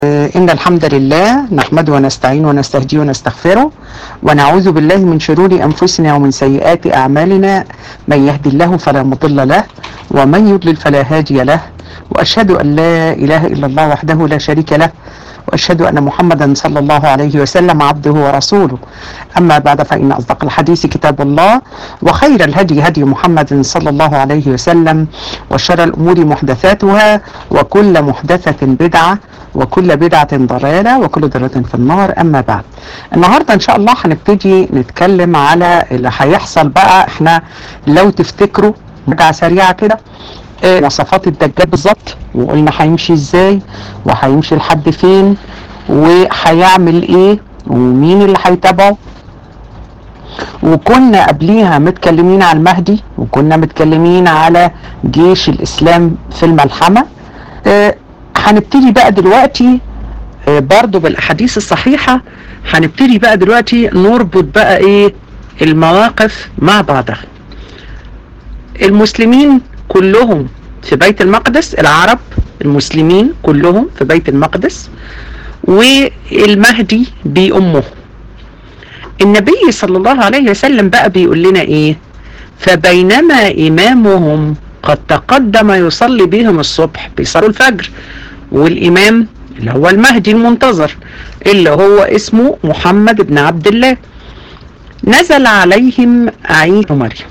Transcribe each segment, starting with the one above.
إن الحمد لله نحمده ونستعين ونستهديه ونستغفره ونعوذ بالله من شرور أنفسنا ومن سيئات أعمالنا من يهدي الله فلا مضل له ومن يضلل فلا هادي له وأشهد أن لا إله إلا الله وحده لا شريك له وأشهد أن محمدا صلى الله عليه وسلم عبده ورسوله أما بعد فإن أصدق الحديث كتاب الله وخير الهدي هدي محمد صلى الله عليه وسلم وشر الأمور محدثاتها وكل محدثة بدعة وكل بدعة ضلالة وكل ضلالة في النار أما بعد النهاردة إن شاء الله هنبتدي نتكلم على اللي هيحصل بقى احنا لو تفتكروا مراجعة سريعة كده ايه مواصفات الدجال بالظبط وقلنا هيمشي ازاي وهيمشي لحد فين وهيعمل ايه ومين اللي هيتابعه وكنا قبليها متكلمين على المهدي وكنا متكلمين على جيش الاسلام في الملحمه آه هنبتدي بقى دلوقتي آه برضو بالاحاديث الصحيحه هنبتدي بقى دلوقتي نربط بقى ايه المواقف مع بعضها المسلمين كلهم في بيت المقدس العرب المسلمين كلهم في بيت المقدس والمهدي بأمه النبي صلى الله عليه وسلم بقى بيقول لنا ايه فبينما إمامهم قد تقدم يصلي بهم الصبح بيصلوا الفجر والإمام اللي هو المهدي المنتظر اللي هو اسمه محمد بن عبد الله نزل عليهم عيسى مريم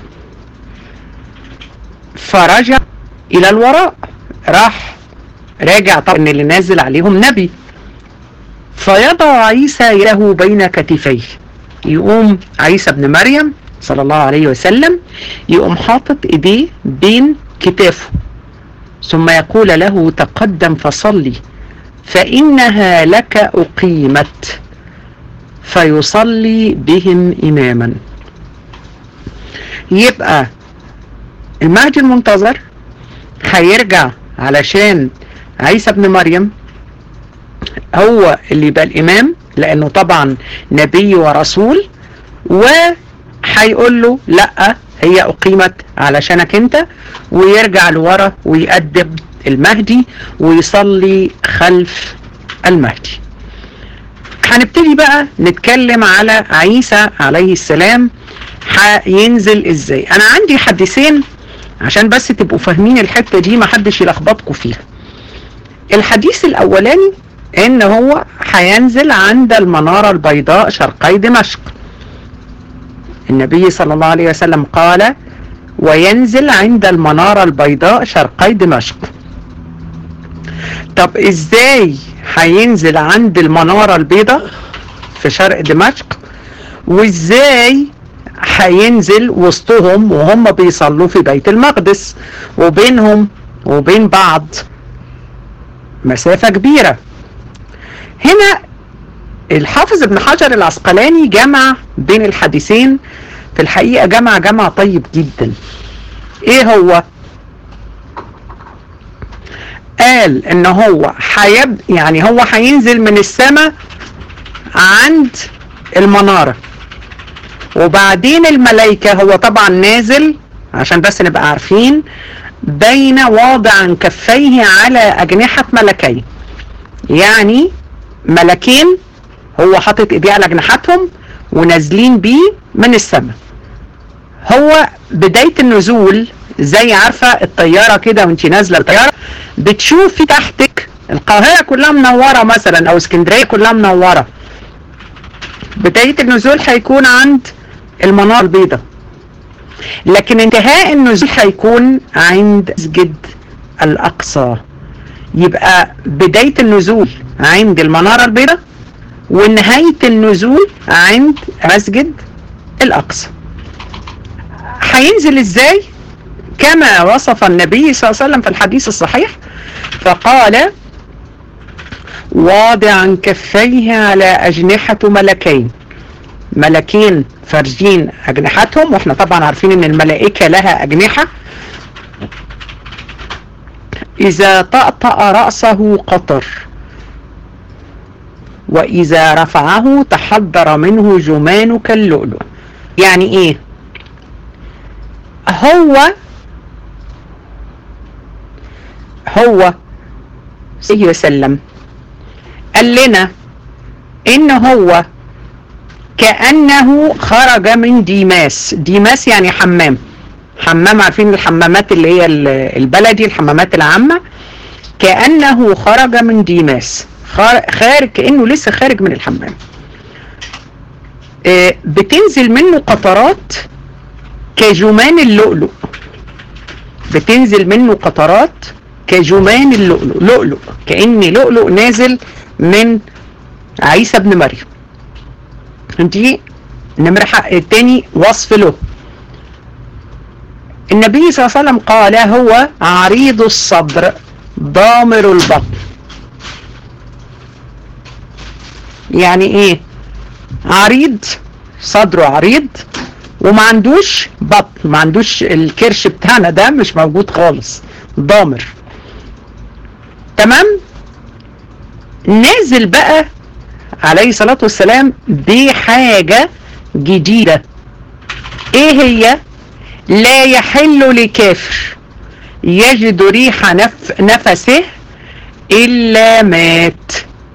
فرجع الى الوراء راح راجع طبعا ان اللي نازل عليهم نبي فيضع عيسى يده بين كتفيه يقوم عيسى ابن مريم صلى الله عليه وسلم يقوم حاطط ايديه بين كتافه ثم يقول له تقدم فصلي فانها لك اقيمت فيصلي بهم اماما يبقى المهدي المنتظر هيرجع علشان عيسى ابن مريم هو اللي يبقى الامام لانه طبعا نبي ورسول وهيقول له لا هي اقيمت علشانك انت ويرجع لورا ويقدم المهدي ويصلي خلف المهدي هنبتدي بقى نتكلم على عيسى عليه السلام هينزل ازاي انا عندي حديثين عشان بس تبقوا فاهمين الحته دي ما حدش يلخبطكم فيها الحديث الاولاني ان هو هينزل عند المناره البيضاء شرقي دمشق النبي صلى الله عليه وسلم قال وينزل عند المناره البيضاء شرقي دمشق طب ازاي هينزل عند المناره البيضاء في شرق دمشق وازاي هينزل وسطهم وهم بيصلوا في بيت المقدس وبينهم وبين بعض مسافة كبيرة هنا الحافظ ابن حجر العسقلاني جمع بين الحديثين في الحقيقة جمع جمع طيب جدا ايه هو قال ان هو حيب يعني هو هينزل من السماء عند المناره وبعدين الملائكة هو طبعا نازل عشان بس نبقى عارفين بين واضعا كفيه على أجنحة ملكين يعني ملكين هو حاطط ايديه على أجنحتهم ونازلين بيه من السماء هو بداية النزول زي عارفة الطيارة كده وانت نازلة الطيارة بتشوفي تحتك القاهرة كلها منورة مثلا او اسكندرية كلها منورة بداية النزول هيكون عند المنار البيضاء لكن انتهاء النزول هيكون عند مسجد الأقصى يبقى بداية النزول عند المنارة البيضاء ونهاية النزول عند مسجد الأقصى هينزل ازاي كما وصف النبي صلى الله عليه وسلم في الحديث الصحيح فقال واضعا كفيه على أجنحة ملكين ملكين فارجين أجنحتهم واحنا طبعا عارفين ان الملائكة لها أجنحة إذا طأطأ رأسه قطر وإذا رفعه تحضر منه جمان كاللؤلؤ يعني إيه هو هو صلى الله عليه وسلم قال لنا ان هو كأنه خرج من ديماس ديماس يعني حمام حمام عارفين الحمامات اللي هي ال- البلدي الحمامات العامة كأنه خرج من ديماس خار- خارج كأنه لسه خارج من الحمام آه، بتنزل منه قطرات كجمان اللؤلؤ بتنزل منه قطرات كجمان اللؤلؤ لؤلؤ كأن لؤلؤ نازل من عيسى ابن مريم دي نمرة حق التاني وصف له النبي صلى الله عليه وسلم قال هو عريض الصدر ضامر البطن يعني ايه عريض صدره عريض وما عندوش بطن ما عندوش الكرش بتاعنا ده مش موجود خالص ضامر تمام نازل بقى عليه الصلاة والسلام بحاجة جديدة ايه هي لا يحل لكافر يجد ريح نف نفسه الا مات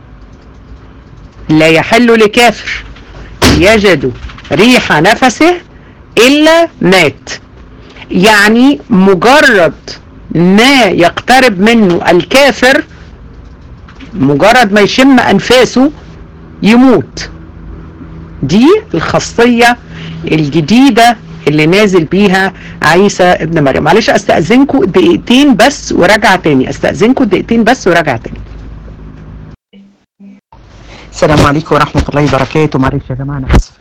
لا يحل لكافر يجد ريح نفسه الا مات يعني مجرد ما يقترب منه الكافر مجرد ما يشم انفاسه يموت دي الخاصية الجديدة اللي نازل بيها عيسى ابن مريم معلش استأذنكم دقيقتين بس وراجع تاني استأذنكم دقيقتين بس وراجع تاني السلام عليكم ورحمة الله وبركاته معلش يا جماعة أنا آسف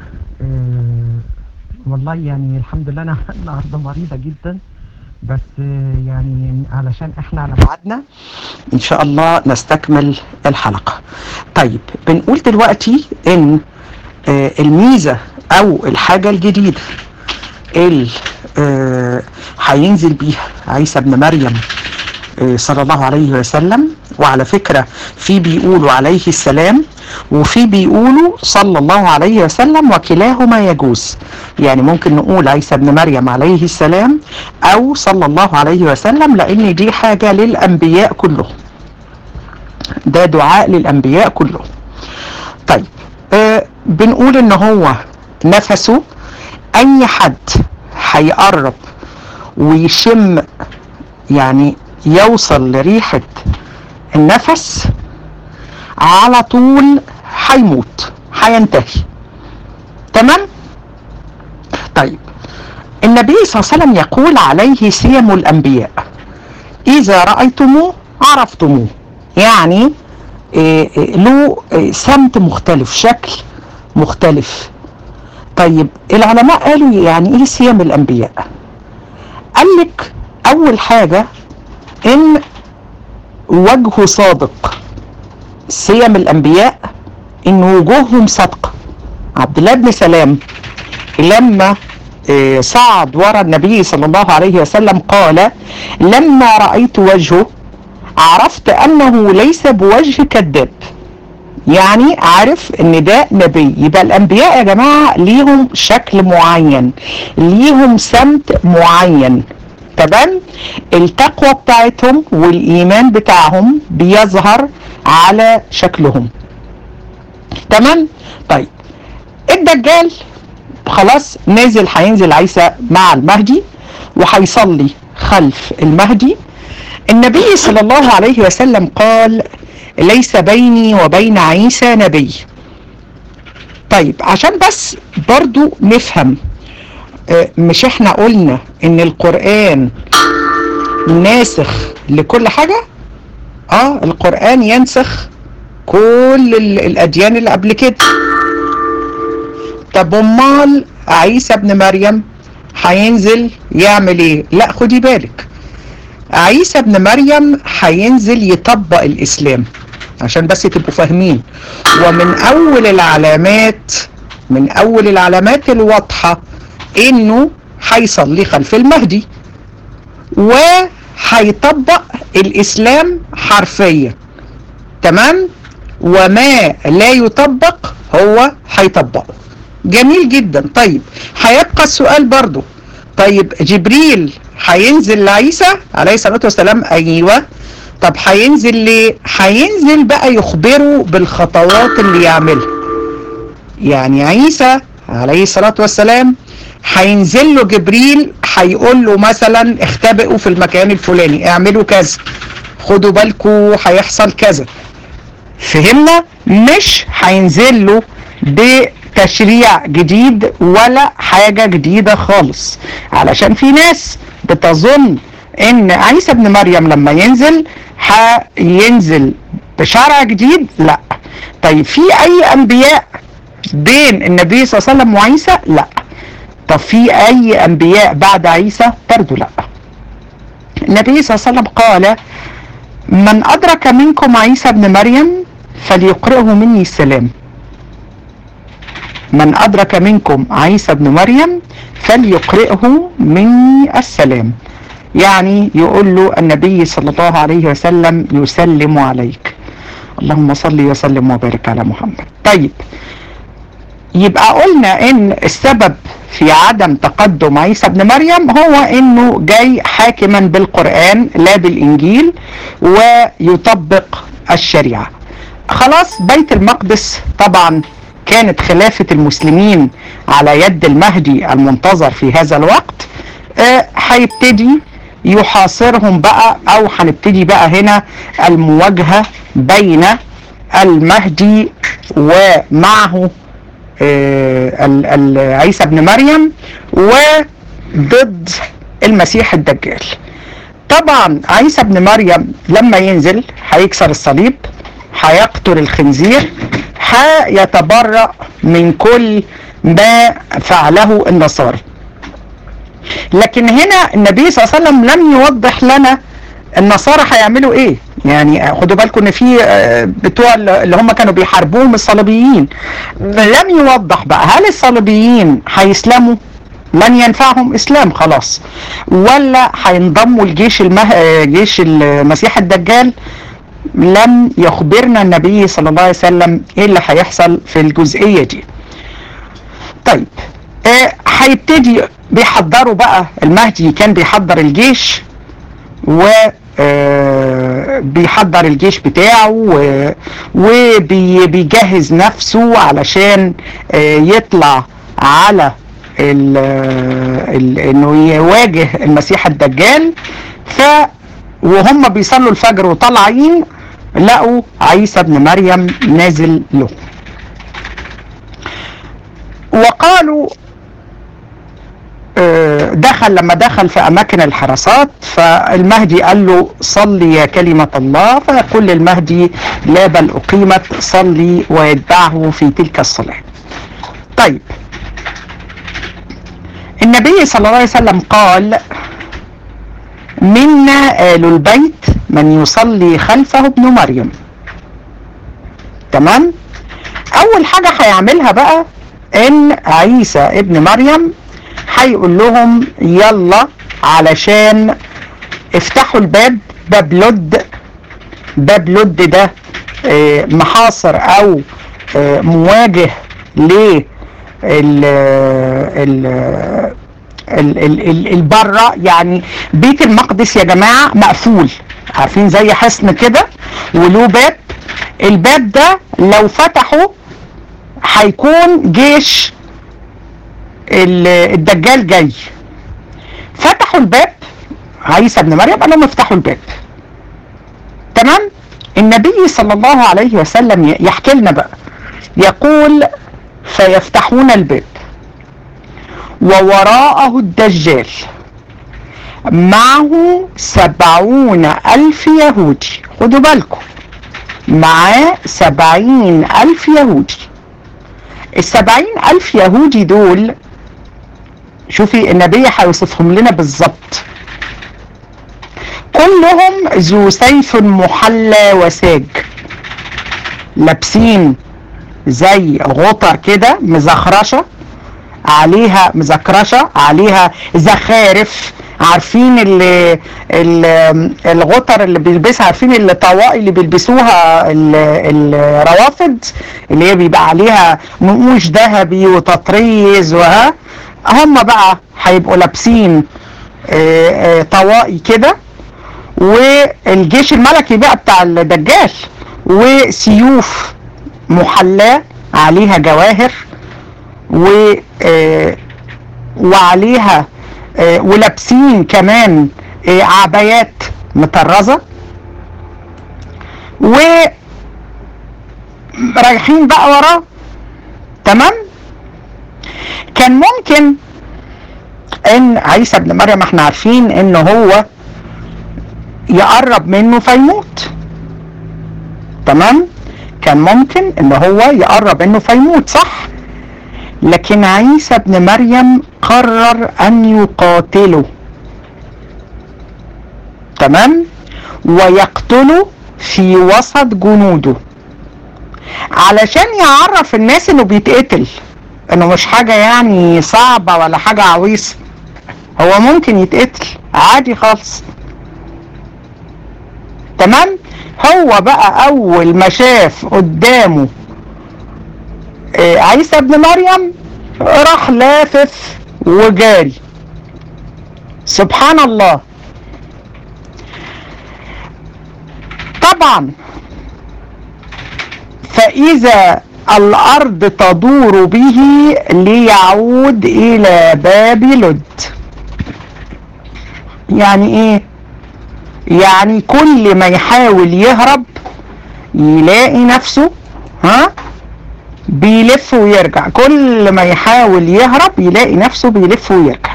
آه، والله يعني الحمد لله انا النهارده مريضه جدا بس آه، يعني علشان احنا على ميعادنا ان شاء الله نستكمل الحلقة طيب بنقول دلوقتي ان آه، الميزة او الحاجة الجديدة اللي آه، هينزل بيها عيسى ابن مريم آه، صلى الله عليه وسلم وعلى فكرة في بيقولوا عليه السلام وفي بيقولوا صلى الله عليه وسلم وكلاهما يجوز يعني ممكن نقول عيسى ابن مريم عليه السلام او صلى الله عليه وسلم لان دي حاجة للانبياء كلهم ده دعاء للانبياء كلهم طيب آه بنقول ان هو نفسه اي حد هيقرب ويشم يعني يوصل لريحة النفس على طول هيموت هينتهي تمام طيب النبي صلى الله عليه وسلم يقول عليه سيم الانبياء اذا رايتموه عرفتموه يعني إيه إيه له إيه سمت مختلف شكل مختلف طيب العلماء قالوا يعني ايه سيم الانبياء قال لك اول حاجه ان وجهه صادق سيم الانبياء ان وجوههم صادقه عبد الله بن سلام لما آه، صعد ورا النبي صلى الله عليه وسلم قال لما رايت وجهه عرفت انه ليس بوجه كذاب يعني عارف ان ده نبي يبقى الانبياء يا جماعه ليهم شكل معين ليهم سمت معين تمام التقوى بتاعتهم والايمان بتاعهم بيظهر على شكلهم تمام طيب الدجال خلاص نازل هينزل عيسى مع المهدي وهيصلي خلف المهدي النبي صلى الله عليه وسلم قال ليس بيني وبين عيسى نبي طيب عشان بس برضو نفهم آه، مش احنا قلنا ان القرآن ناسخ لكل حاجة اه القرآن ينسخ كل ال- الاديان اللي قبل كده طب امال عيسى ابن مريم هينزل يعمل ايه لا خدي بالك عيسى ابن مريم هينزل يطبق الاسلام عشان بس تبقوا فاهمين ومن اول العلامات من اول العلامات الواضحة انه هيصلي خلف المهدي وهيطبق الاسلام حرفيا تمام وما لا يطبق هو هيطبقه جميل جدا طيب هيبقى السؤال برضو طيب جبريل هينزل لعيسى عليه الصلاة والسلام ايوه طب هينزل ليه هينزل بقى يخبره بالخطوات اللي يعملها يعني عيسى عليه الصلاة والسلام هينزل له جبريل هيقول له مثلا اختبئوا في المكان الفلاني اعملوا كذا خدوا بالكم هيحصل كذا فهمنا مش هينزل له بتشريع جديد ولا حاجة جديدة خالص علشان في ناس بتظن ان عيسى ابن مريم لما ينزل هينزل بشرع جديد لا طيب في اي انبياء بين النبي صلى الله عليه وسلم وعيسى لا طب في اي انبياء بعد عيسى برضه لا النبي صلى الله عليه وسلم قال من ادرك منكم عيسى ابن مريم فليقرئه مني السلام من ادرك منكم عيسى ابن مريم فليقرئه مني السلام يعني يقول له النبي صلى الله عليه وسلم يسلم عليك اللهم صل وسلم وبارك على محمد طيب يبقى قلنا ان السبب في عدم تقدم عيسى ابن مريم هو انه جاي حاكما بالقرآن لا بالانجيل ويطبق الشريعة خلاص بيت المقدس طبعا كانت خلافة المسلمين على يد المهدي المنتظر في هذا الوقت هيبتدي آه يحاصرهم بقى او هنبتدي بقى هنا المواجهة بين المهدي ومعه آه عيسى ابن مريم وضد المسيح الدجال طبعا عيسى ابن مريم لما ينزل هيكسر الصليب هيقتل الخنزير هيتبرأ من كل ما فعله النصارى لكن هنا النبي صلى الله عليه وسلم لم يوضح لنا النصارى هيعملوا ايه يعني خدوا بالكم ان في بتوع اللي هم كانوا بيحاربوهم الصليبيين لم يوضح بقى هل الصليبيين هيسلموا لن ينفعهم اسلام خلاص ولا هينضموا لجيش المه... جيش المسيح الدجال لم يخبرنا النبي صلى الله عليه وسلم ايه اللي هيحصل في الجزئيه دي طيب هيبتدي آه بيحضروا بقى المهدي كان بيحضر الجيش و بيحضر الجيش بتاعه وبيجهز نفسه علشان يطلع على ال ال انه يواجه المسيح الدجال ف وهم بيصلوا الفجر وطالعين لقوا عيسى ابن مريم نازل له وقالوا دخل لما دخل في اماكن الحراسات فالمهدي قال له صلي يا كلمة الله فيقول للمهدي لا بل اقيمت صلي ويتبعه في تلك الصلاة طيب النبي صلى الله عليه وسلم قال منا آل البيت من يصلي خلفه ابن مريم تمام اول حاجة هيعملها بقى ان عيسى ابن مريم هيقول لهم يلا علشان افتحوا الباب باب لد باب لد ده اه محاصر او اه مواجه ل البرة يعني بيت المقدس يا جماعة مقفول عارفين زي حصن كده وله باب الباب ده لو فتحه هيكون جيش الدجال جاي فتحوا الباب عيسى ابن مريم قال لهم افتحوا الباب تمام النبي صلى الله عليه وسلم يحكي لنا بقى يقول فيفتحون الباب ووراءه الدجال معه سبعون ألف يهودي خدوا بالكم معاه سبعين ألف يهودي السبعين ألف يهودي دول شوفي النبي هيوصفهم لنا بالظبط كلهم ذو سيف محلى وساج لابسين زي غطر كده مزخرشه عليها مزكرشه عليها زخارف عارفين ال ال الغطر اللي بيلبسها عارفين الطواقي اللي بيلبسوها الروافد اللي هي بيبقى عليها نقوش ذهبي وتطريز وها هم بقى هيبقوا لابسين طواقي كده والجيش الملكي بقى بتاع الدجال وسيوف محلاة عليها جواهر و آه، وعليها آه، ولابسين كمان آه، عبايات مطرزة و رايحين بقى وراه تمام كان ممكن ان عيسى ابن مريم احنا عارفين ان هو يقرب منه فيموت تمام كان ممكن ان هو يقرب منه فيموت صح لكن عيسى ابن مريم قرر ان يقاتله تمام ويقتله في وسط جنوده علشان يعرف الناس انه بيتقتل انه مش حاجة يعني صعبة ولا حاجة عويصة هو ممكن يتقتل عادي خالص تمام هو بقى اول ما شاف قدامه آه، عيسى ابن مريم راح لافف وجاري سبحان الله طبعا فإذا الأرض تدور به ليعود إلى باب لد يعني إيه؟ يعني كل ما يحاول يهرب يلاقي نفسه ها بيلف ويرجع كل ما يحاول يهرب يلاقي نفسه بيلف ويرجع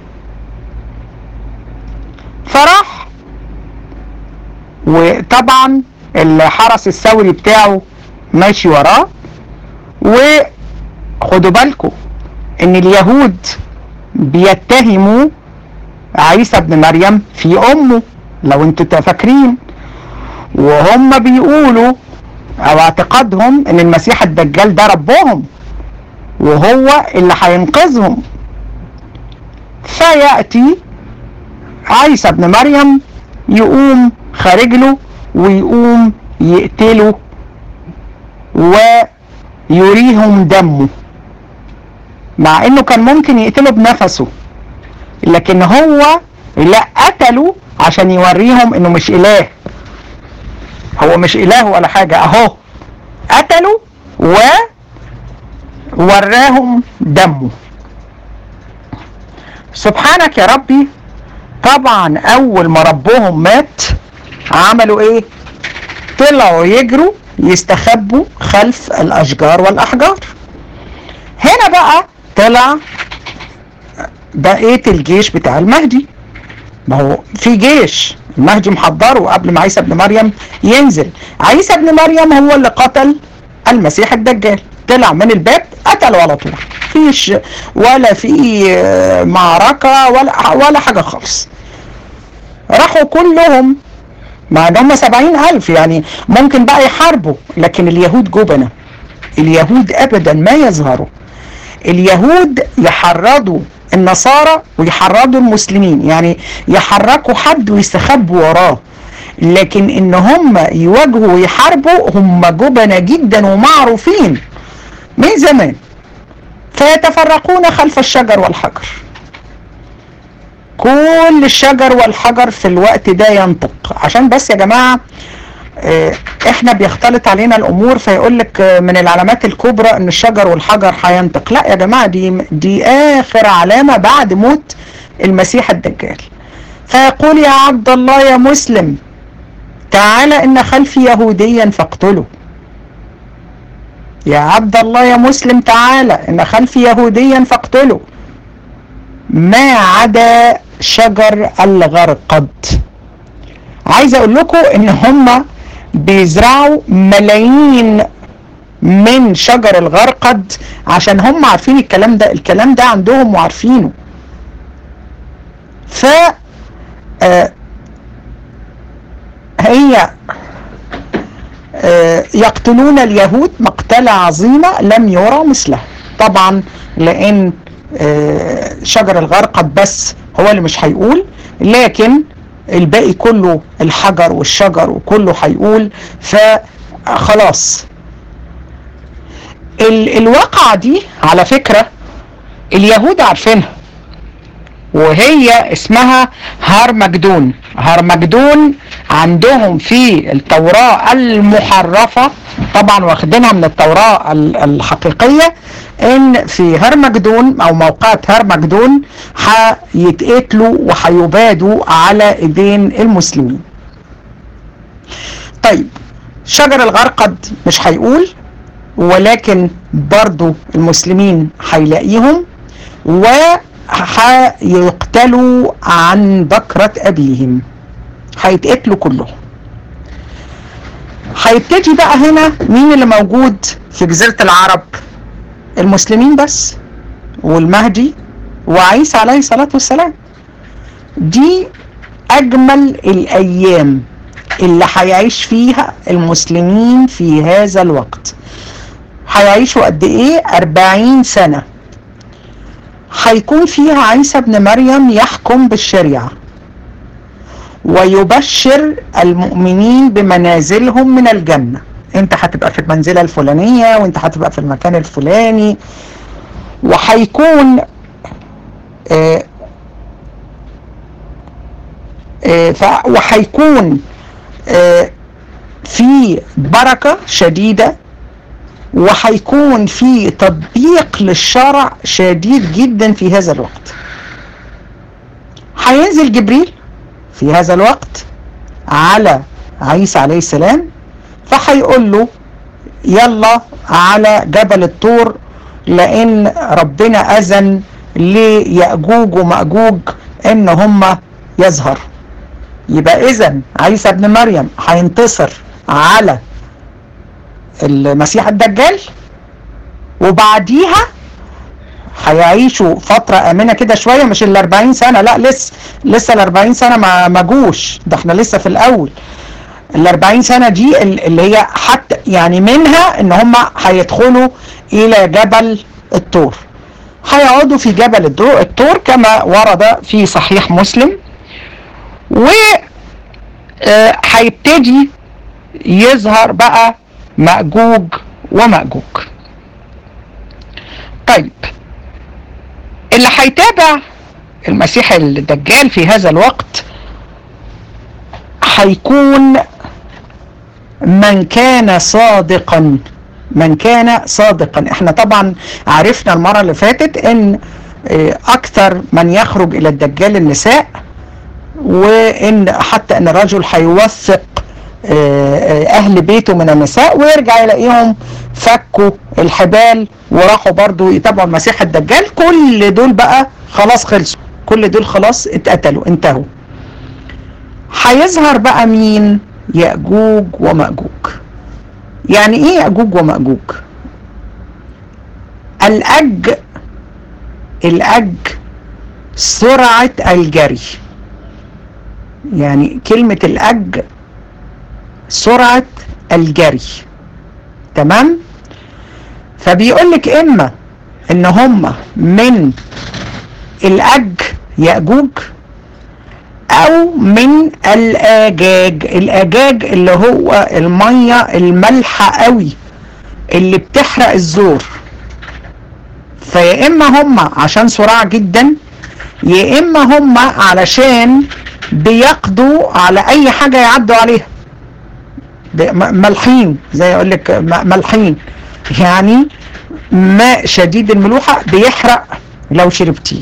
فراح وطبعا الحرس الثوري بتاعه ماشي وراه وخدوا بالكم ان اليهود بيتهموا عيسى ابن مريم في امه لو انتوا فاكرين وهم بيقولوا او اعتقادهم ان المسيح الدجال ده ربهم وهو اللي هينقذهم فياتي عيسى ابن مريم يقوم خارج له ويقوم يقتله ويريهم دمه مع انه كان ممكن يقتله بنفسه لكن هو لا قتله عشان يوريهم انه مش اله هو مش اله ولا حاجة اهو قتله ووراهم دمه سبحانك يا ربي طبعا اول ما ربهم مات عملوا ايه طلعوا يجروا يستخبوا خلف الاشجار والاحجار هنا بقى طلع بقيه الجيش بتاع المهدي ما هو في جيش المهدي محضره قبل ما عيسى ابن مريم ينزل عيسى ابن مريم هو اللي قتل المسيح الدجال طلع من الباب قتله على طول فيش ولا في معركة ولا ولا حاجة خالص راحوا كلهم مع ان هم سبعين ألف يعني ممكن بقى يحاربوا لكن اليهود جبنة اليهود أبدا ما يظهروا اليهود يحرضوا النصارى ويحرضوا المسلمين يعني يحركوا حد ويستخبوا وراه لكن ان هم يواجهوا ويحاربوا هم جبنة جدا ومعروفين من زمان فيتفرقون خلف الشجر والحجر كل الشجر والحجر في الوقت ده ينطق عشان بس يا جماعة احنا بيختلط علينا الامور فيقول لك من العلامات الكبرى ان الشجر والحجر هينطق لا يا جماعة دي دي اخر علامة بعد موت المسيح الدجال فيقول يا عبد الله يا مسلم تعالى ان خلفي يهوديا فاقتله يا عبد الله يا مسلم تعالى ان خلفي يهوديا فاقتله ما عدا شجر الغرقد عايز اقول لكم ان هم بيزرعوا ملايين من شجر الغرقد عشان هم عارفين الكلام ده الكلام ده عندهم وعارفينه ف آه هي آه يقتلون اليهود مقتلة عظيمة لم يرى مثلها طبعا لان آه شجر الغرقد بس هو اللي مش هيقول لكن الباقي كله الحجر والشجر وكله هيقول فخلاص ال الواقعة دي على فكرة اليهود عارفينها وهي اسمها هارمجدون هارمجدون عندهم في التوراة المحرفة طبعا واخدينها من التوراة ال- الحقيقية ان في هرمجدون او موقعة هرمجدون هيتقتلوا وهيبادوا على ايدين المسلمين طيب شجر الغرقد مش هيقول ولكن برضو المسلمين هيلاقيهم وهيقتلوا عن بكرة أبيهم هيتقتلوا كلهم هيبتدي بقى هنا مين اللي موجود في جزيرة العرب المسلمين بس والمهدي وعيسى عليه الصلاة والسلام دي أجمل الأيام اللي هيعيش فيها المسلمين في هذا الوقت هيعيشوا قد ايه 40 سنة هيكون فيها عيسى ابن مريم يحكم بالشريعة ويبشر المؤمنين بمنازلهم من الجنة انت هتبقى في المنزلة الفلانية وانت هتبقى في المكان الفلاني وهيكون آه آه ف- وهيكون آه في بركة شديدة وهيكون في تطبيق للشرع شديد جدا في هذا الوقت هينزل جبريل في هذا الوقت على عيسى عليه السلام فهيقول له يلا على جبل الطور لان ربنا اذن ليأجوج ومأجوج ان هم يظهر يبقى اذا عيسى ابن مريم هينتصر على المسيح الدجال وبعديها هيعيشوا فترة آمنة كده شوية مش ال 40 سنة لا لسه لسه ال 40 سنة ما ما جوش ده احنا لسه في الأول ال 40 سنة دي ال- اللي هي حتى يعني منها ان هم هيدخلوا إلى جبل الطور هيقعدوا في جبل الدو- الطور كما ورد في صحيح مسلم و آه، هيبتدي يظهر بقى مأجوج ومأجوج طيب اللي هيتابع المسيح الدجال في هذا الوقت هيكون من كان صادقا من كان صادقا احنا طبعا عرفنا المرة اللي فاتت ان آه، اكثر من يخرج الى الدجال النساء وان حتى ان الرجل هيوثق آه، آه، اهل بيته من النساء ويرجع يلاقيهم فكوا الحبال وراحوا برضو يتابعوا المسيح الدجال كل دول بقى خلاص خلصوا كل دول خلاص اتقتلوا انتهوا هيظهر بقى مين يأجوج ومأجوج يعني ايه يأجوج ومأجوج الأج الأج سرعة الجري يعني كلمة الأج سرعة الجري تمام فبيقول لك إما إن هم من الأج يأجوج أو من الآجاج الآجاج اللي هو المية المالحة قوي اللي بتحرق الزور فيا إما هم عشان سرعة جدا يا إما هم علشان بيقضوا على أي حاجة يعدوا عليها ب- م- ملحين زي يقول لك م- ملحين يعني ماء شديد الملوحة بيحرق لو شربتيه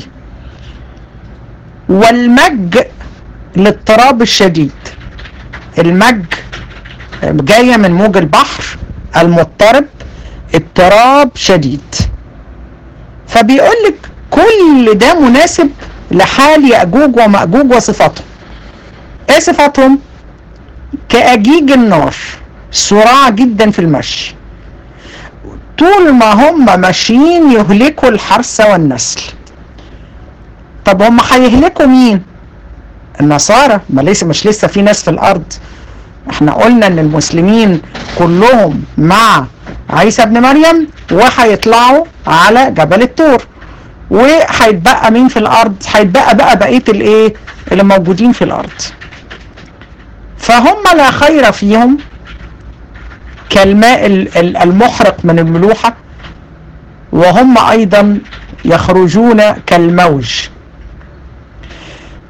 والمج للاضطراب الشديد المج جاية من موج البحر المضطرب اضطراب شديد فبيقول لك كل ده مناسب لحال يأجوج ومأجوج وصفاتهم ايه صفاتهم كأجيج النار سرعة جدا في المشي طول ما هم ماشيين يهلكوا الحرث والنسل طب هم هيهلكوا مين النصارى ما لسه مش لسه في ناس في الارض احنا قلنا ان المسلمين كلهم مع عيسى ابن مريم وهيطلعوا على جبل الطور وهيتبقى مين في الارض هيتبقى بقى بقيه الايه اللي موجودين في الارض فهم لا خير فيهم كالماء ال- ال- المحرق من الملوحة وهم أيضا يخرجون كالموج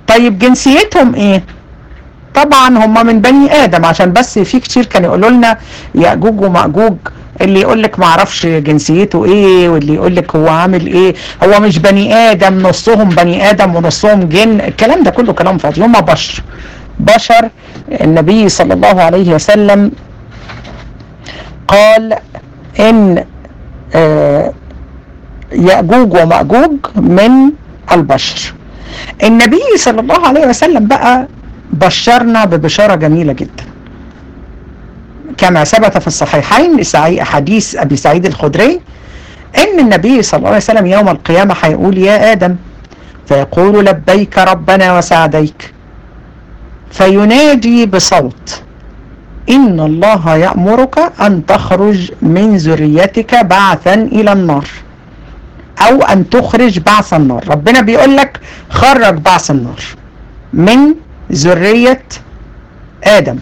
طيب جنسيتهم ايه طبعا هم من بني ادم عشان بس في كتير كانوا يقولوا لنا ياجوج وماجوج اللي يقول لك ما اعرفش جنسيته ايه واللي يقول لك هو عامل ايه هو مش بني ادم نصهم بني ادم ونصهم جن الكلام ده كله كلام فاضي هم بشر بشر النبي صلى الله عليه وسلم قال ان آه يأجوج ومأجوج من البشر النبي صلى الله عليه وسلم بقى بشرنا ببشارة جميلة جدا كما ثبت في الصحيحين حديث أبي سعيد الخدري إن النبي صلى الله عليه وسلم يوم القيامة هيقول يا آدم فيقول لبيك ربنا وسعديك فينادي بصوت إن الله يأمرك أن تخرج من ذريتك بعثا إلى النار أو أن تخرج بعث النار ربنا بيقول لك خرج بعث النار من ذرية آدم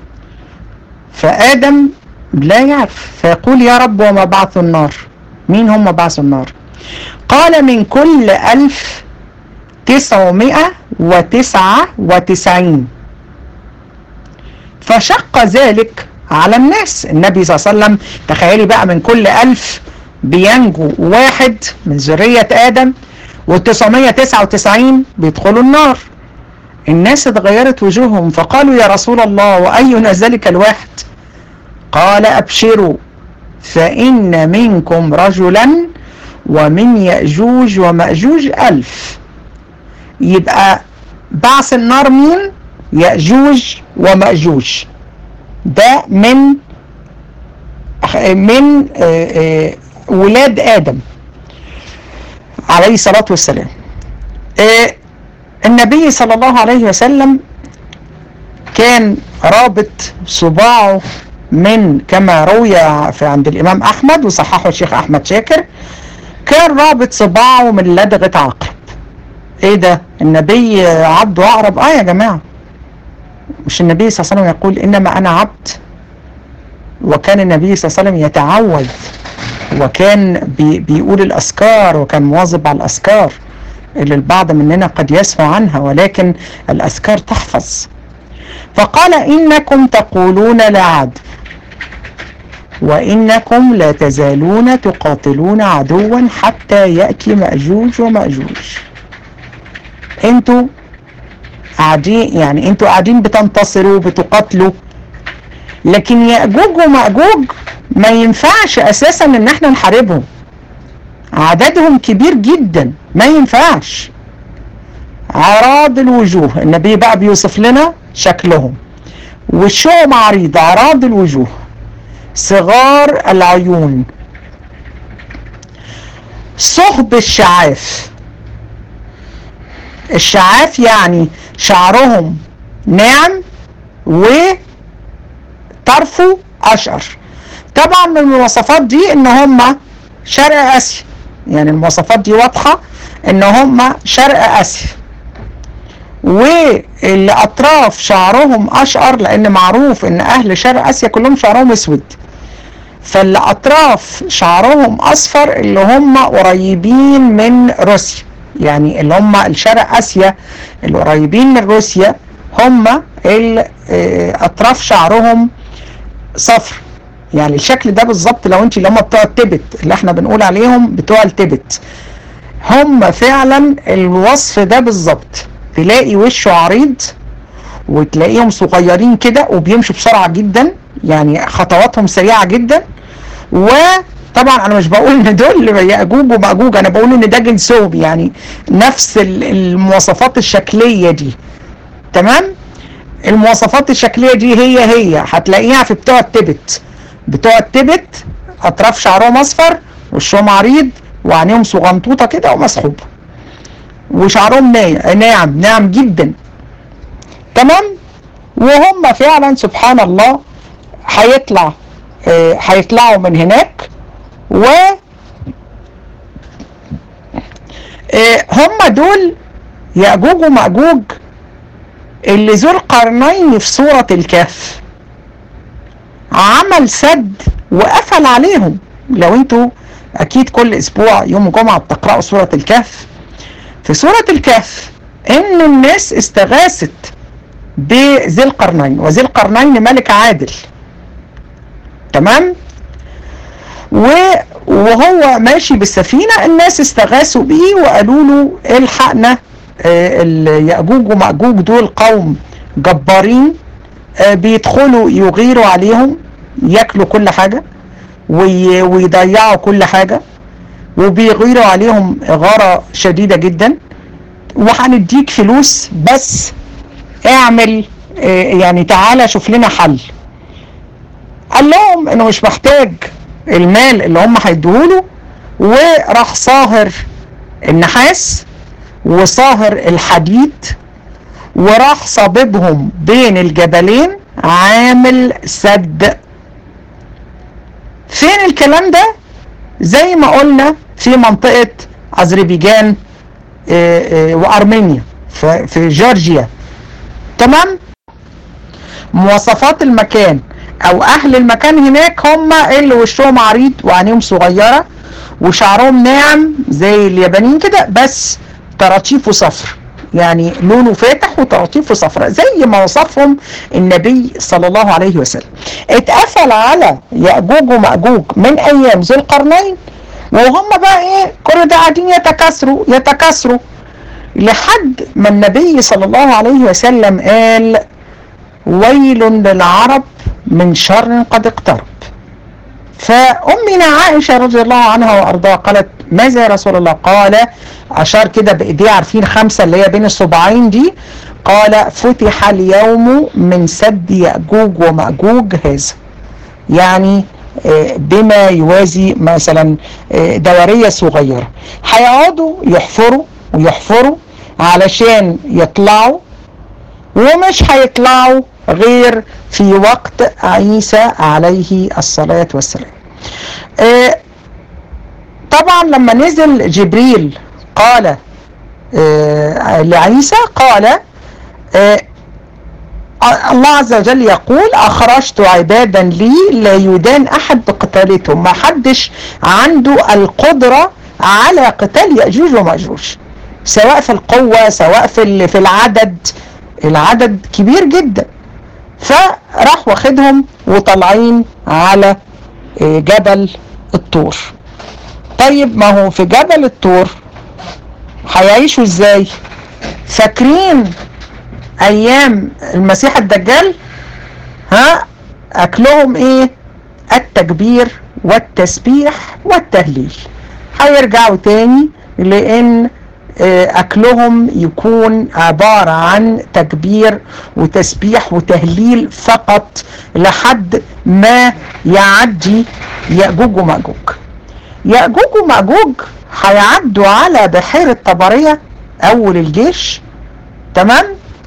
فآدم لا يعرف فيقول يا رب وما بعث النار مين هم بعث النار قال من كل ألف تسعمائة وتسعة وتسعين فشق ذلك على الناس النبي صلى الله عليه وسلم تخيلي بقى من كل ألف بينجو واحد من ذرية آدم و999 بيدخلوا النار الناس اتغيرت وجوههم فقالوا يا رسول الله وأينا ذلك الواحد قال أبشروا فإن منكم رجلا ومن يأجوج ومأجوج ألف يبقى بعث النار مين يأجوج ومأجوج ده من من ولاد آدم عليه الصلاة والسلام النبي صلى الله عليه وسلم كان رابط صباعه من كما روي في عند الإمام أحمد وصححه الشيخ أحمد شاكر كان رابط صباعه من لدغة عقرب ايه ده النبي عبد وأقرب اه يا جماعة مش النبي صلى الله عليه وسلم يقول إنما أنا عبد وكان النبي صلى الله عليه وسلم يتعوذ وكان بي بيقول الأذكار وكان مواظب على الأذكار اللي البعض مننا قد يسمع عنها ولكن الأذكار تحفظ فقال إنكم تقولون لا عدو وإنكم لا تزالون تقاتلون عدوا حتى يأتي مأجوج ومأجوج انتوا قاعدين يعني انتوا قاعدين بتنتصروا بتقاتلوا لكن يأجوج ومأجوج ما ينفعش اساسا ان احنا نحاربهم عددهم كبير جدا ما ينفعش عراض الوجوه النبي بقى بيوصف لنا شكلهم وشهم عريض عراض الوجوه صغار العيون صهب الشعاف الشعاف يعني شعرهم ناعم وطرفه اشقر طبعا من المواصفات دي ان هم شرق اسيا يعني المواصفات دي واضحة ان هم شرق اسيا واللي اطراف شعرهم اشقر لان معروف ان اهل شرق اسيا كلهم شعرهم اسود فاللي اطراف شعرهم اصفر اللي هم قريبين من روسيا يعني اللي هم الشرق اسيا اللي قريبين من روسيا هم اللي اطراف شعرهم صفر يعني الشكل ده بالظبط لو انت اللي هم بتوع التبت اللي احنا بنقول عليهم بتوع التبت هم فعلا الوصف ده بالظبط تلاقي وشه عريض وتلاقيهم صغيرين كده وبيمشوا بسرعة جدا يعني خطواتهم سريعة جدا وطبعا انا مش بقول ان دول ياجوج وماجوج انا بقول ان ده جنسهم يعني نفس المواصفات الشكلية دي تمام المواصفات الشكلية دي هي هي هتلاقيها في بتوع التبت بتوع التبت اطراف شعرهم اصفر وشهم عريض وعينيهم صغنطوطه كده ومسحوبه وشعرهم ناعم ناعم جدا تمام وهم فعلا سبحان الله هيطلع هيطلعوا من هناك و هم دول يأجوج ومأجوج اللي ذو القرنين في سورة الكهف عمل سد وقفل عليهم لو انتوا اكيد كل اسبوع يوم الجمعة بتقرأوا سورة الكهف في سورة الكهف ان الناس استغاثت بذي القرنين وذي القرنين ملك عادل تمام و- وهو ماشي بالسفينة الناس استغاثوا بيه وقالوا له الحقنا آه، ال- يأجوج ومأجوج دول قوم جبارين آه، بيدخلوا يغيروا عليهم ياكلوا كل حاجة وي- ويضيعوا كل حاجة وبيغيروا عليهم إغارة شديدة جدا وهنديك فلوس بس اعمل آه، يعني تعالى شوف لنا حل قال لهم انه مش محتاج المال اللي هم هيديهوله وراح صاهر النحاس وصاهر الحديد وراح صاببهم بين الجبلين عامل سد فين الكلام ده زي ما قلنا في منطقة أذربيجان آه، آه، وأرمينيا في في جورجيا تمام مواصفات المكان او اهل المكان هناك هم اللي وشهم عريض وعينيهم صغيرة وشعرهم ناعم زي اليابانيين كده بس طراطيفه صفر يعني لونه فاتح وطراطيفه صفراء زي ما وصفهم النبي صلى الله عليه وسلم اتقفل على يأجوج ومأجوج من ايام ذو القرنين وهم بقى ايه كل ده قاعدين يتكاثروا يتكاثروا لحد ما النبي صلى الله عليه وسلم قال ويل للعرب من شر قد اقترب فأمنا عائشة رضي الله عنها وأرضاها قالت ماذا يا رسول الله قال أشار كده بإيديه عارفين خمسة اللي هي بين الصباعين دي قال فتح اليوم من سد يأجوج ومأجوج هذا يعني آه، بما يوازي مثلا آه، دورية صغيرة هيقعدوا يحفروا ويحفروا علشان يطلعوا ومش هيطلعوا غير في وقت عيسى عليه الصلاة والسلام آه، طبعا لما نزل جبريل قال آه، لعيسى قال آه، الله عز وجل يقول أخرجت عبادا لي لا يدان أحد بقتالتهم ما حدش عنده القدرة على قتال يأجوج ومأجوج سواء في القوة سواء في ال- في العدد العدد كبير جدا فراح واخدهم وطالعين على آه، جبل الطور طيب ما هو في جبل الطور هيعيشوا ازاي فاكرين ايام المسيح الدجال ها اكلهم ايه التكبير والتسبيح والتهليل هيرجعوا تاني لان آه، اكلهم يكون عبارة عن تكبير وتسبيح وتهليل فقط لحد ما يعدي يأجوج ومأجوج يأجوج ومأجوج هيعدوا على بحيرة طبرية اول الجيش تمام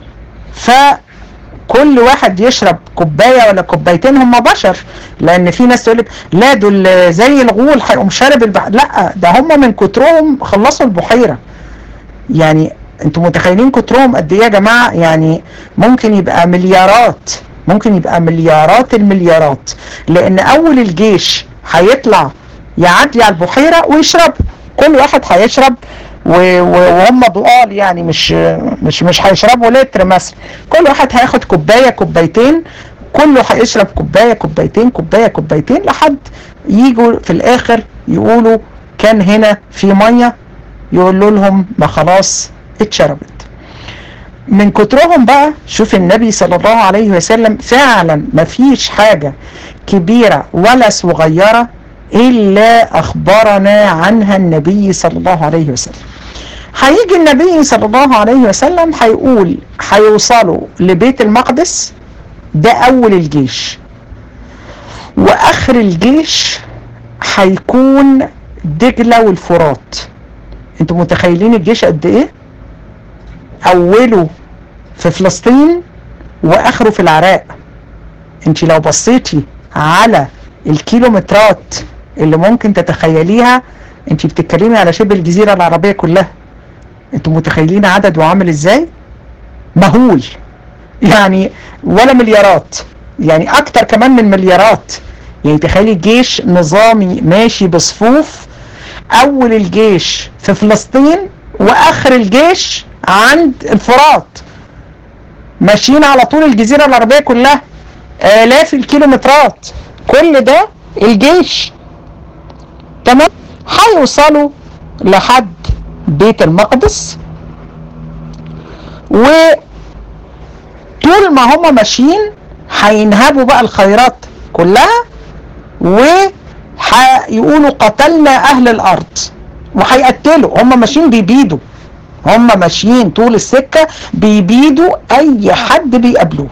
فكل واحد يشرب كوبايه ولا كوبايتين هم بشر لان في ناس تقول لك لا دول زي الغول هيقوم شارب البح... لا ده هم من كترهم خلصوا البحيره يعني انتوا متخيلين كترهم قد ايه يا جماعه يعني ممكن يبقى مليارات ممكن يبقى مليارات المليارات لان اول الجيش هيطلع يعدي على البحيره ويشرب كل واحد هيشرب و- و- وهم ضقال يعني مش مش مش هيشربوا لتر مثلا كل واحد هياخد كوبايه كوبايتين كله هيشرب كوبايه كوبايتين كوبايه كوبايتين لحد يجوا في الاخر يقولوا كان هنا في ميه يقولوا لهم ما خلاص اتشربت من كترهم بقى شوف النبي صلى الله عليه وسلم فعلا ما فيش حاجة كبيرة ولا صغيرة إلا أخبرنا عنها النبي صلى الله عليه وسلم هيجي النبي صلى الله عليه وسلم هيقول هيوصلوا لبيت المقدس ده أول الجيش وآخر الجيش هيكون دجلة والفرات انتوا متخيلين الجيش قد ايه اوله في فلسطين واخره في العراق انت لو بصيتي على الكيلومترات اللي ممكن تتخيليها انت بتتكلمي على شبه الجزيرة العربية كلها انتوا متخيلين عدده عامل ازاي مهول يعني ولا مليارات يعني اكتر كمان من مليارات يعني تخيلي جيش نظامي ماشي بصفوف اول الجيش في فلسطين واخر الجيش عند الفرات ماشيين على طول الجزيرة العربية كلها آلاف الكيلومترات كل ده الجيش تمام هيوصلوا لحد بيت المقدس وطول ما هم ماشيين هينهبوا بقى الخيرات كلها وهيقولوا قتلنا اهل الارض وهيقتلوا هم ماشيين بيبيدوا هم ماشيين طول السكة بيبيدوا اي حد بيقابلوه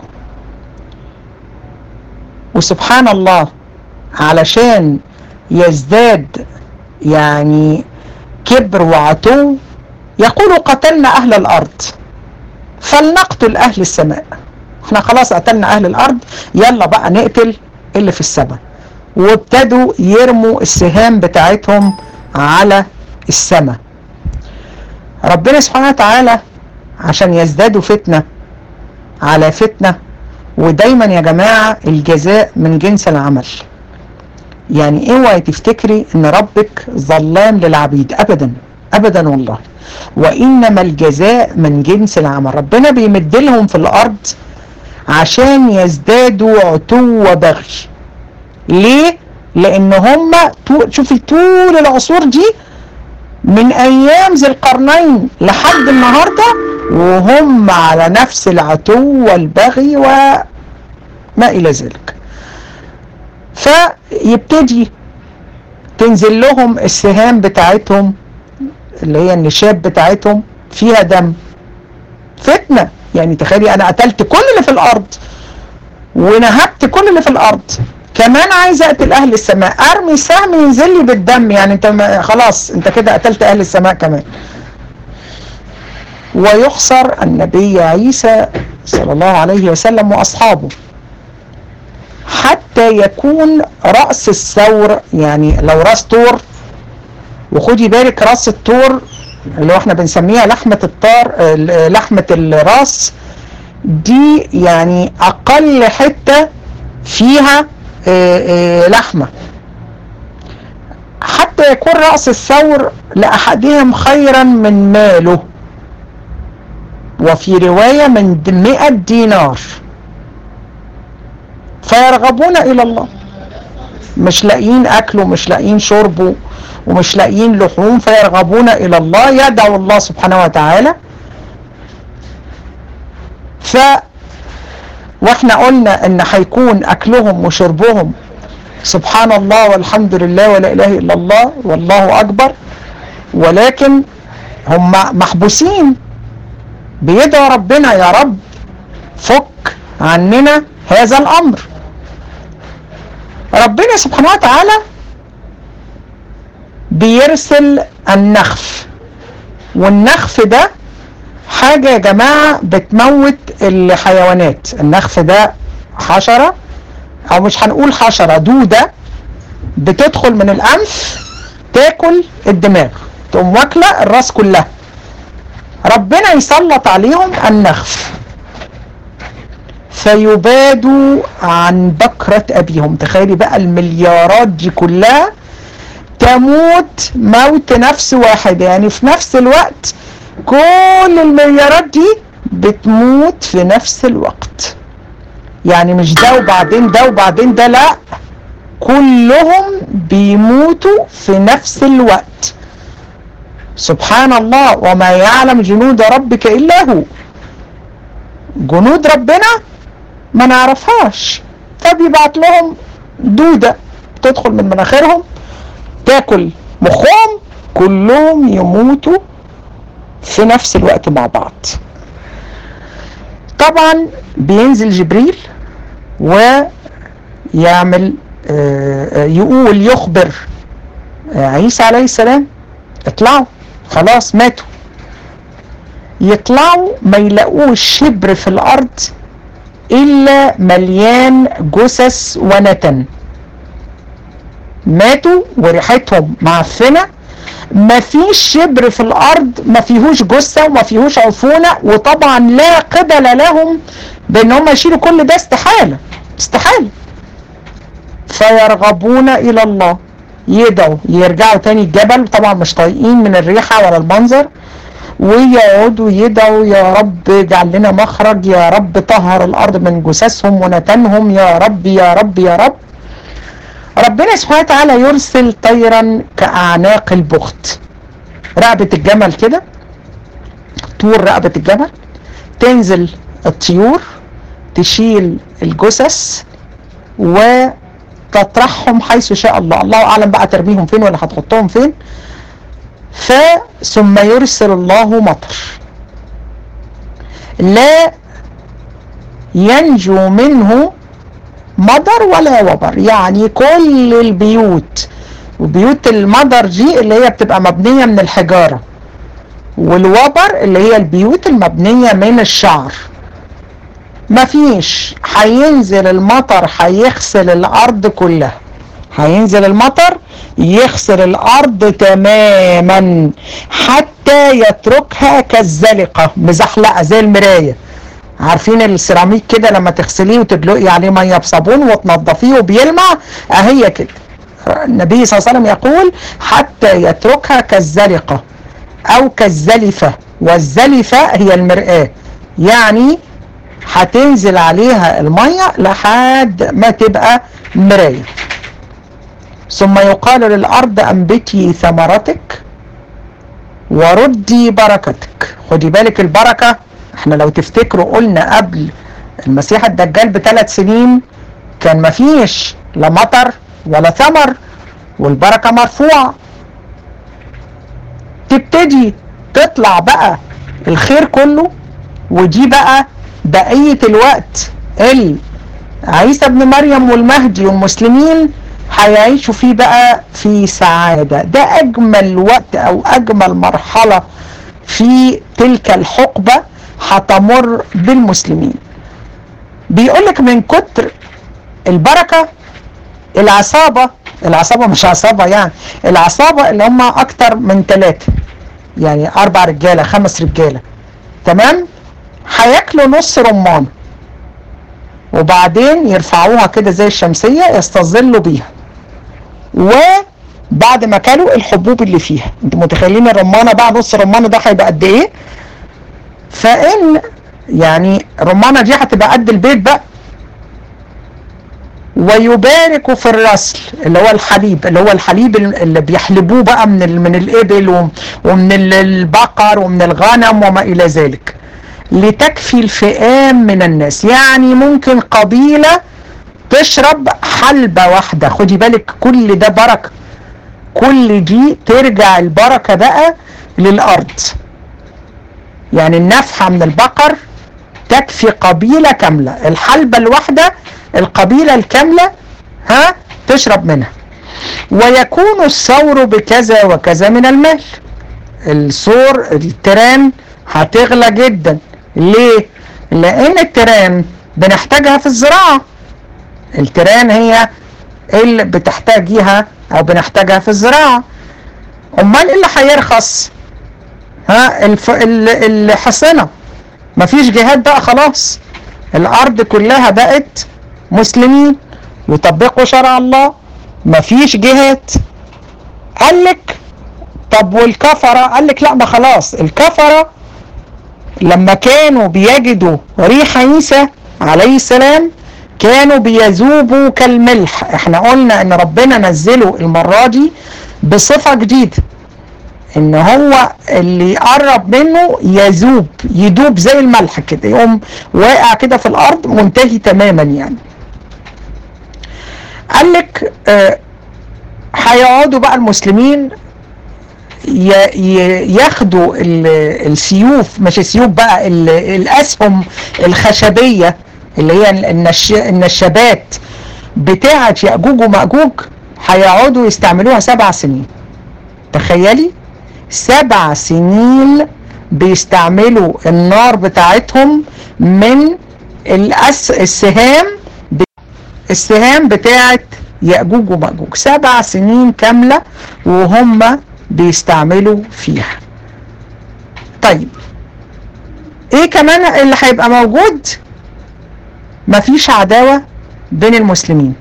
وسبحان الله علشان يزداد يعني كبر وعتو يقول قتلنا اهل الارض فلنقتل اهل السماء احنا خلاص قتلنا اهل الارض يلا بقى نقتل اللي في السماء وابتدوا يرموا السهام بتاعتهم على السماء ربنا سبحانه وتعالى عشان يزدادوا فتنة على فتنة ودايما يا جماعة الجزاء من جنس العمل يعني اوعي تفتكري ان ربك ظلام للعبيد ابدا ابدا والله وانما الجزاء من جنس العمل ربنا بيمد لهم في الارض عشان يزدادوا عتو وبغي ليه لان هم شوفي طول العصور دي من ايام ذي القرنين لحد النهارده وهم على نفس العتو والبغي وما الى ذلك فيبتدي تنزل لهم السهام بتاعتهم اللي هي النشاب بتاعتهم فيها دم فتنة يعني تخيلي انا قتلت كل اللي في الارض ونهبت كل اللي في الارض كمان عايز اقتل اهل السماء ارمي سهم ينزل لي بالدم يعني انت ما خلاص انت كده قتلت اهل السماء كمان ويحصر النبي عيسى صلى الله عليه وسلم واصحابه حتى يكون رأس الثور يعني لو راس طور وخدي بالك راس الطور اللي هو احنا بنسميها لحمة الطار لحمة الراس دي يعني اقل حتة فيها لحمة حتى يكون رأس الثور لأحدهم خيرا من ماله وفي رواية من مئة دينار فيرغبون إلى الله مش لاقيين أكل ومش لاقيين شرب ومش لاقيين لحوم فيرغبون إلى الله يدعو الله سبحانه وتعالى ف واحنا قلنا ان هيكون اكلهم وشربهم سبحان الله والحمد لله ولا اله الا الله والله اكبر ولكن هم محبوسين بيدعوا ربنا يا رب فك عننا هذا الامر ربنا سبحانه وتعالى بيرسل النخف والنخف ده حاجة يا جماعة بتموت الحيوانات النخف ده حشرة او مش هنقول حشرة دودة بتدخل من الانف تاكل الدماغ تقوم واكلة الراس كلها ربنا يسلط عليهم النخف فيبادوا عن بكرة ابيهم تخيلي بقى المليارات دي كلها تموت موت نفس واحد يعني في نفس الوقت كل المليارات دي بتموت في نفس الوقت يعني مش ده وبعدين ده وبعدين ده لا كلهم بيموتوا في نفس الوقت سبحان الله وما يعلم جنود ربك إلا هو جنود ربنا ما نعرفهاش فبيبعت لهم دودة تدخل من مناخيرهم تاكل مخهم كلهم يموتوا في نفس الوقت مع بعض طبعا بينزل جبريل ويعمل يقول يخبر عيسى عليه السلام اطلعوا خلاص ماتوا يطلعوا ما يلاقوش شبر في الارض الا مليان جثث ونتن ماتوا وريحتهم معفنه ما فيش شبر في الارض ما فيهوش جثه وما فيهوش عفونه وطبعا لا قبل لهم بان هم يشيلوا كل ده استحاله استحاله فيرغبون الى الله يدعوا يرجعوا تاني الجبل طبعا مش طايقين من الريحه ولا المنظر ويقعدوا يدعوا يا رب اجعل لنا مخرج يا رب طهر الارض من جثثهم ونتنهم يا رب يا رب يا رب ربنا سبحانه وتعالى يرسل طيرا كأعناق البخت رقبة الجمل كده طول رقبة الجمل تنزل الطيور تشيل الجثث وتطرحهم حيث شاء الله الله أعلم بقى ترميهم فين ولا هتحطهم فين ثم يرسل الله مطر لا ينجو منه مطر ولا وبر يعني كل البيوت وبيوت المطر دي اللي هي بتبقى مبنية من الحجارة والوبر اللي هي البيوت المبنية من الشعر مفيش هينزل المطر هيغسل الارض كلها هينزل المطر يغسل الارض تماما حتى يتركها كالزلقة مزحلقة زي المراية عارفين السيراميك كده لما تغسليه وتدلقي عليه ميه بصابون وتنضفيه وبيلمع اهي كده النبي صلى الله عليه وسلم يقول حتى يتركها كالزلقة او كالزلفة والزلفة هي المرآة يعني هتنزل عليها المية لحد ما تبقى مراية ثم يقال للأرض أنبتي ثمرتك وردي بركتك خدي بالك البركة احنا لو تفتكروا قلنا قبل المسيح الدجال بثلاث سنين كان مفيش لا مطر ولا ثمر والبركة مرفوعة تبتدي تطلع بقى الخير كله ودي بقى بقية الوقت اللي عيسى ابن مريم والمهدي والمسلمين هيعيشوا فيه بقى في سعادة ده أجمل وقت أو أجمل مرحلة في تلك الحقبة هتمر بالمسلمين بيقولك من كتر البركة العصابة العصابة مش عصابة يعني العصابة اللي هم أكتر من ثلاثة يعني أربع رجالة خمس رجالة تمام هياكلوا نص رمان وبعدين يرفعوها كده زي الشمسية يستظلوا بيها وبعد ما كلوا الحبوب اللي فيها انتوا متخيلين الرمانة بقى نص رمانة ده هيبقى قد ايه فان يعني الرمانة دي هتبقى قد البيت بقى ويبارك في الرسل اللي هو الحليب اللي هو الحليب اللي بيحلبوه بقى من من الابل ومن البقر ومن الغنم وما الى ذلك لتكفي الفئام من الناس يعني ممكن قبيلة تشرب حلبة واحدة خدي بالك كل ده بركة كل دي ترجع البركة بقى للأرض يعني النفحة من البقر تكفي قبيلة كاملة الحلبة الواحدة القبيلة الكاملة ها تشرب منها ويكون الثور بكذا وكذا من المال الثور التران هتغلى جدا ليه لان التران بنحتاجها في الزراعة التران هي اللي بتحتاجيها او بنحتاجها في الزراعة امال اللي هيرخص ها الف... الحصنة مفيش جهاد بقى خلاص الارض كلها بقت مسلمين يطبقوا شرع الله مفيش جهاد قال لك طب والكفرة قال لك لا ما خلاص الكفرة لما كانوا بيجدوا ريح عيسى عليه السلام كانوا بيذوبوا كالملح احنا قلنا ان ربنا نزله المرة دي بصفة جديدة ان هو اللي يقرب منه يذوب يدوب زي الملح كده يقوم واقع كده في الارض منتهي تماما يعني قال لك هيقعدوا بقى المسلمين ياخدوا السيوف مش السيوف بقى الاسهم الخشبيه اللي هي النش النشابات بتاعه ياجوج وماجوج هيقعدوا يستعملوها سبع سنين تخيلي سبع سنين بيستعملوا النار بتاعتهم من الأس السهام السهام بتاعت يأجوج ومأجوج سبع سنين كاملة وهم بيستعملوا فيها طيب ايه كمان اللي هيبقى موجود مفيش عداوة بين المسلمين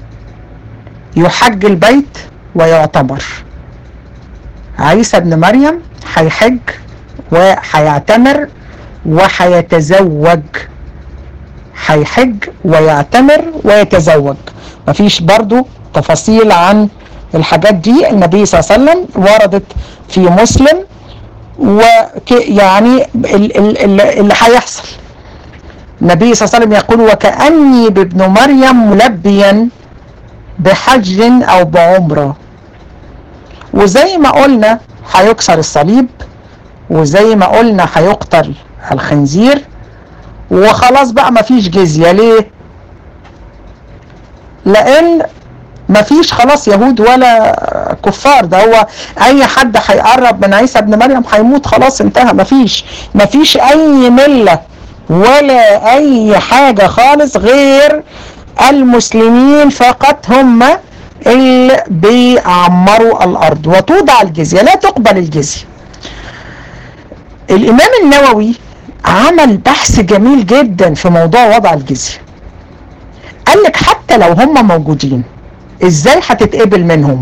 يحج البيت ويعتبر عيسى ابن مريم هيحج وهيعتمر وهيتزوج هيحج ويعتمر ويتزوج مفيش برضو تفاصيل عن الحاجات دي النبي صلى الله عليه وسلم وردت في مسلم ويعني اللي هيحصل النبي صلى الله عليه وسلم يقول وكأني بابن مريم ملبيا بحج أو بعمرة وزي ما قلنا هيكسر الصليب وزي ما قلنا هيقتل الخنزير وخلاص بقى مفيش جزية ليه لان مفيش خلاص يهود ولا كفار ده هو اي حد هيقرب من عيسى ابن مريم هيموت خلاص انتهى مفيش مفيش اي ملة ولا اي حاجة خالص غير المسلمين فقط هم اللي بيعمروا الارض وتوضع الجزية لا تقبل الجزية الامام النووي عمل بحث جميل جدا في موضوع وضع الجزية قال لك حتى لو هم موجودين ازاي هتتقبل منهم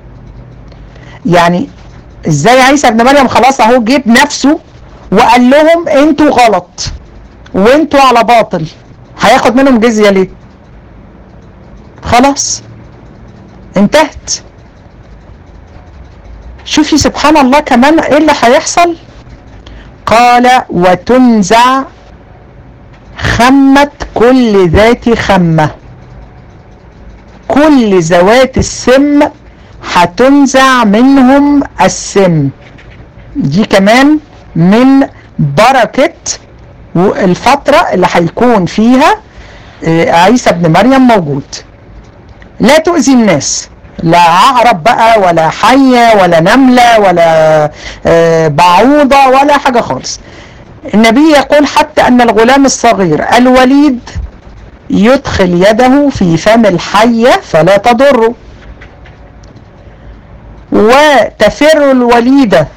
يعني ازاي عيسى ابن مريم خلاص اهو جيب نفسه وقال لهم انتوا غلط وانتوا على باطل هياخد منهم جزية ليه خلاص انتهت شوفي سبحان الله كمان ايه اللي هيحصل قال وتنزع خمة كل ذات خمة كل ذوات السم هتنزع منهم السم دي كمان من بركة الفترة اللي هيكون فيها عيسى ابن مريم موجود لا تؤذي الناس لا عقرب بقى ولا حية ولا نملة ولا بعوضة ولا حاجة خالص النبي يقول حتى أن الغلام الصغير الوليد يدخل يده في فم الحية فلا تضره وتفر الوليدة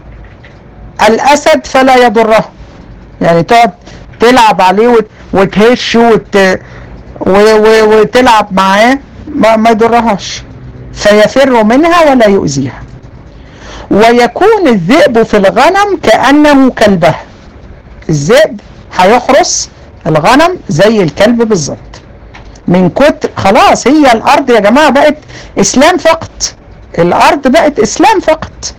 الأسد فلا يضره يعني تقعد تلعب عليه وتهشه وت... وتلعب معاه ما, ما يضرهاش فيفر منها ولا يؤذيها ويكون الذئب في الغنم كأنه كلبه الذئب هيحرس الغنم زي الكلب بالظبط من كتر خلاص هي الارض يا جماعة بقت اسلام فقط الارض بقت اسلام فقط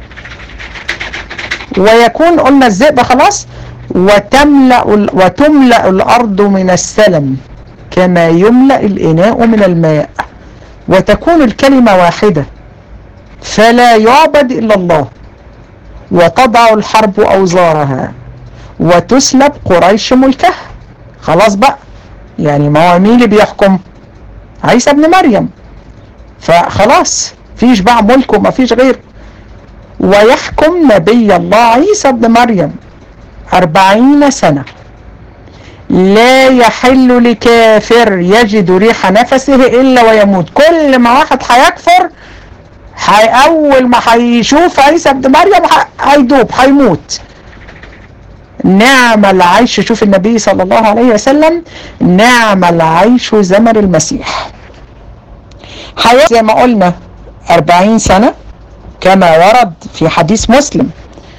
ويكون قلنا الذئب خلاص وتملأ وتملأ الارض من السلم كما يملأ الاناء من الماء وتكون الكلمة واحدة فلا يعبد الا الله وتضع الحرب اوزارها وتسلب قريش ملكها خلاص بقى يعني ما هو مين اللي بيحكم عيسى ابن مريم فخلاص فيش بقى ملك وما فيش غيره ويحكم نبي الله عيسى ابن مريم أربعين سنة لا يحل لكافر يجد ريح نفسه إلا ويموت كل ما واحد هيكفر حي أول ما هيشوف عيسى ابن مريم هيدوب هيموت نعم العيش شوف النبي صلى الله عليه وسلم نعم العيش زمن المسيح حياة زي ما قلنا أربعين سنة كما ورد في حديث مسلم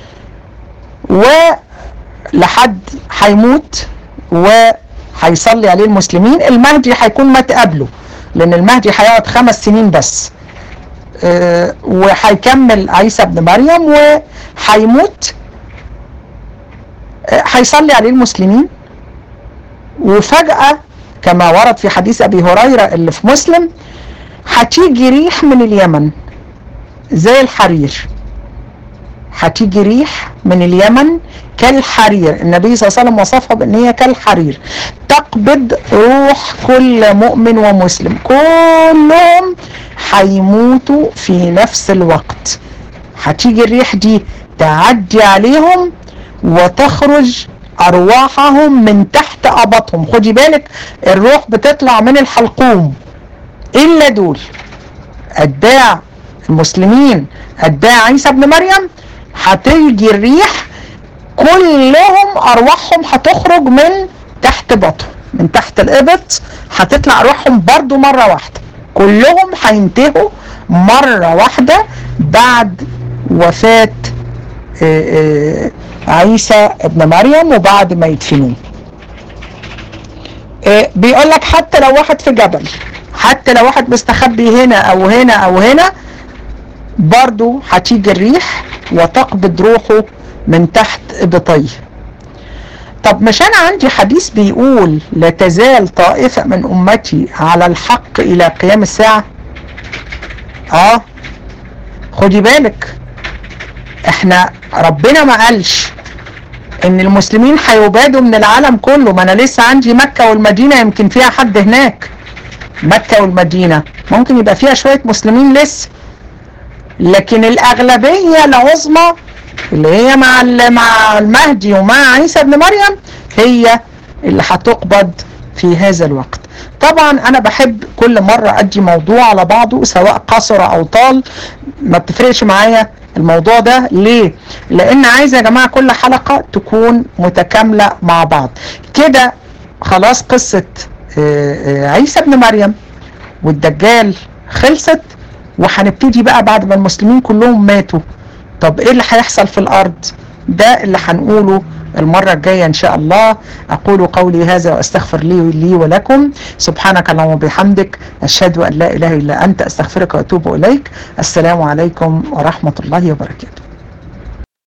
ولحد هيموت وهيصلي عليه المسلمين المهدي هيكون مات قبله لأن المهدي هيقعد خمس سنين بس أه وهيكمل عيسى ابن مريم وهيموت هيصلي عليه المسلمين وفجأة كما ورد في حديث أبي هريرة اللي في مسلم هتيجي ريح من اليمن زي الحرير هتيجي ريح من اليمن كالحرير النبي صلى الله عليه وسلم وصفها بان هي كالحرير تقبض روح كل مؤمن ومسلم كلهم هيموتوا في نفس الوقت هتيجي الريح دي تعدي عليهم وتخرج ارواحهم من تحت قبطهم خدي بالك الروح بتطلع من الحلقوم الا دول اتباع المسلمين اتباع عيسى ابن مريم هتيجي الريح كلهم ارواحهم هتخرج من تحت بطن من تحت الابط هتطلع ارواحهم برضو مرة واحدة كلهم هينتهوا مرة واحدة بعد وفاة آه، آه، عيسى ابن مريم وبعد ما يدفنوه آه، بيقول لك حتى لو واحد في جبل حتى لو واحد مستخبي هنا او هنا او هنا برضو هتيجي الريح وتقبض روحه من تحت ابطيه طب مش انا عندي حديث بيقول لا تزال طائفة من امتي على الحق الى قيام الساعة اه خدي بالك احنا ربنا ما قالش ان المسلمين هيبادوا من العالم كله ما انا لسه عندي مكة والمدينة يمكن فيها حد هناك مكة والمدينة ممكن يبقى فيها شوية مسلمين لسه لكن الأغلبية العظمى اللي هي مع ال- مع المهدي ومع عيسى ابن مريم هي اللي هتقبض في هذا الوقت طبعا انا بحب كل مرة ادي موضوع على بعضه سواء قصر او طال ما بتفرقش معايا الموضوع ده ليه لان عايز يا جماعة كل حلقة تكون متكاملة مع بعض كده خلاص قصة آه، آه، عيسى ابن مريم والدجال خلصت وهنبتدي بقى بعد ما المسلمين كلهم ماتوا طب ايه اللي هيحصل في الارض ده اللي هنقوله المرة الجاية ان شاء الله اقول قولي هذا واستغفر لي لي ولكم سبحانك اللهم وبحمدك اشهد ان لا اله الا انت استغفرك واتوب اليك السلام عليكم ورحمة الله وبركاته